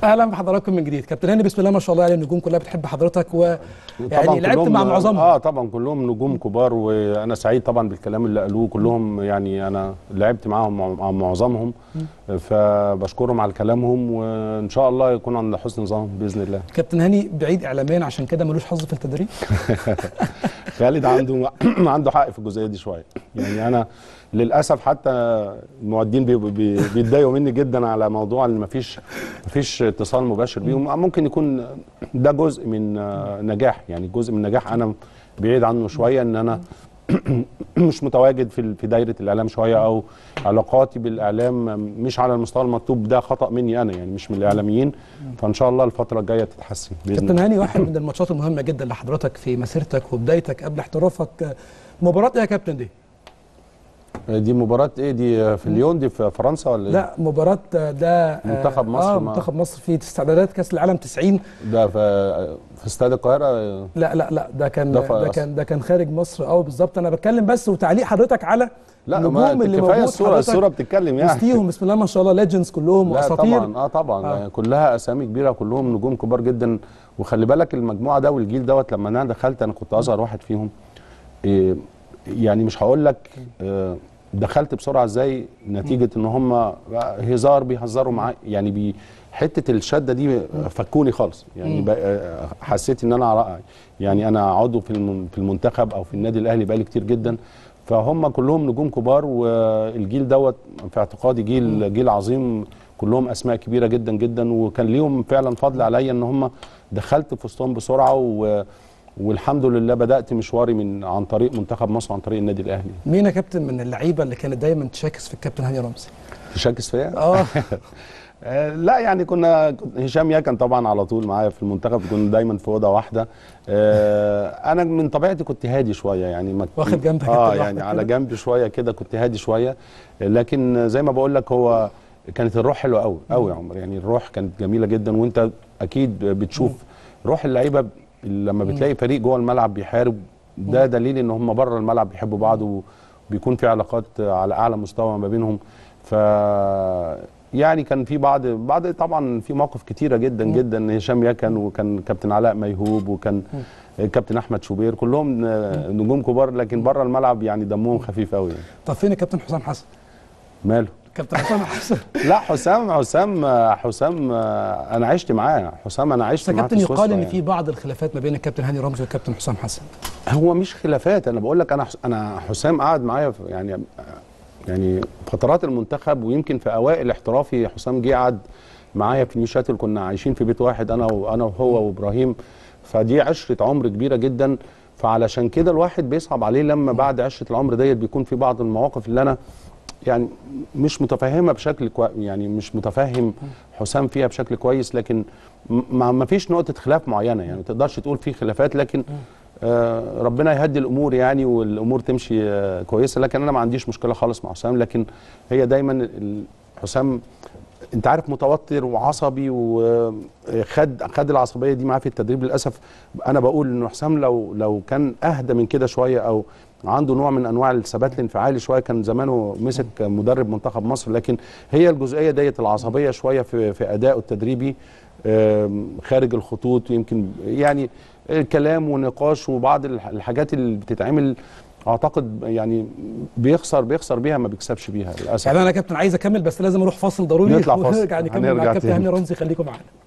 اهلا بحضراتكم من جديد كابتن هاني بسم الله ما شاء الله يعني النجوم كلها بتحب حضرتك طبعاً ويعني لعبت كلهم- مع معظمهم اه طبعا كلهم نجوم كبار وانا سعيد طبعا بالكلام اللي قالوه كلهم يعني انا لعبت معاهم مع مع معظمهم فبشكرهم على كلامهم وان شاء الله يكون عند حسن ظن باذن الله كابتن هاني بعيد اعلاميا عشان كده ملوش حظ في التدريب خالد عنده عنده حق في الجزئيه دي شويه يعني انا للاسف حتى المعدين بي- بي- بيتضايقوا مني جدا على موضوع ان مفيش مفيش اتصال مباشر بيهم ممكن يكون ده جزء من آه، نجاح يعني جزء من نجاح انا بعيد عنه شويه ان انا مش متواجد في ال- في دايره الاعلام شويه او علاقاتي بالاعلام مش على المستوى المطلوب ده خطا مني انا يعني مش من الاعلاميين فان شاء الله الفتره الجايه تتحسن باذن كابتن الله هاني واحد من الماتشات المهمه جدا لحضرتك في مسيرتك وبدايتك قبل احترافك مباراه ايه يا كابتن دي؟ دي مباراه ايه دي في ليون دي في فرنسا ولا إيه؟ لا مباراه ده منتخب مصر اه مع- منتخب مصر في استعدادات كاس العالم 90 ده في في استاد القاهره لا لا لا ده كان ده ده, في ده أصل. كان ده كان خارج مصر اه بالظبط انا بتكلم بس وتعليق حضرتك على لا النجوم ما اللي كفايه موجود الصوره حضرتك الصوره بتتكلم يعني وسطيهم بسم الله ما شاء الله ليجندز كلهم لا واساطير طبعا اه طبعا آه. آه. كلها اسامي كبيره كلهم نجوم كبار جدا وخلي بالك المجموعه ده والجيل دوت لما انا دخلت انا كنت اصغر واحد فيهم إيه يعني مش هقول لك آه دخلت بسرعه ازاي نتيجه ان هم هزار بيهزروا معايا يعني بي حته الشده دي فكوني خالص يعني مم. بقى- آه، حسيت ان انا ع- يعني انا عضو في الم- في المنتخب او في النادي الاهلي بقالي كتير جدا فهم كلهم نجوم كبار والجيل دوت في اعتقادي جيل جيل عظيم كلهم اسماء كبيره جدا جدا وكان ليهم فعلا فضل عليا ان هم دخلت في وسطهم بسرعه و والحمد لله بدات مشواري من عن طريق منتخب مصر عن طريق النادي الاهلي مين يا كابتن من اللعيبه اللي كانت دايما تشاكس في الكابتن هاني رمزي تشاكس فيا اه آه، لا يعني كنا كنت- هشام يكن طبعا على طول معايا في المنتخب كنا دايما في اوضه واحده آه، انا من طبيعتي كنت هادي شويه يعني ما واخد جنبك اه أنت يعني لوحدك على كده؟ جنب شويه كده كنت هادي شويه لكن زي ما بقول لك هو كانت الروح حلوه قوي قوي يا عمر يعني الروح كانت جميله جدا وانت اكيد بتشوف روح اللعيبه لما بتلاقي فريق جوه الملعب بيحارب ده دليل ان هم بره الملعب بيحبوا بعض وبيكون في علاقات على اعلى مستوى ما بينهم ف يعني كان في بعض بعض طبعا في مواقف كتيره جدا جدا هشام يكن وكان كابتن علاء ميهوب وكان كابتن احمد شوبير كلهم نجوم كبار لكن بره الملعب يعني دمهم خفيف قوي يعني. طب فين الكابتن حسام حسن؟ ماله كابتن حسام حسن لا حسام حسام حسام انا عشت معاه حسام انا عشت بس يا معاه كابتن في يقال سويسرا ان يعني. في بعض الخلافات ما بين الكابتن هاني رمزي والكابتن حسام حسن هو مش خلافات انا بقول لك انا حس- انا حسام قعد معايا في- يعني يعني فترات المنتخب ويمكن في اوائل احترافي حسام جه قعد معايا في نيوشاتل كنا عايشين في بيت واحد انا وانا وهو وابراهيم فدي عشره عمر كبيره جدا فعلشان كده الواحد بيصعب عليه لما بعد عشره العمر ديت بيكون في بعض المواقف اللي انا يعني مش متفهمه بشكل كوي يعني مش متفهم حسام فيها بشكل كويس لكن م- ما ما فيش نقطه خلاف معينه يعني ما تقدرش تقول في خلافات لكن آه ربنا يهدي الامور يعني والامور تمشي آه كويسه لكن انا ما عنديش مشكله خالص مع حسام لكن هي دايما ال- حسام انت عارف متوتر وعصبي وخد خد العصبيه دي معاه في التدريب للاسف انا بقول ان حسام لو لو كان اهدى من كده شويه او عنده نوع من انواع الثبات الانفعالي شويه كان زمانه مسك مدرب منتخب مصر لكن هي الجزئيه ديت العصبيه شويه في في ادائه التدريبي آم، خارج الخطوط يمكن يعني الكلام ونقاش وبعض الح- الحاجات اللي بتتعمل اعتقد يعني بيخسر بيخسر بيها ما بيكسبش بيها للاسف يعني انا يا كابتن عايز اكمل بس لازم اروح فاصل ضروري نطلع فاصل. ونرجع نكمل مع هنرجع الكابتن تاني. هاني رمزي خليكم معانا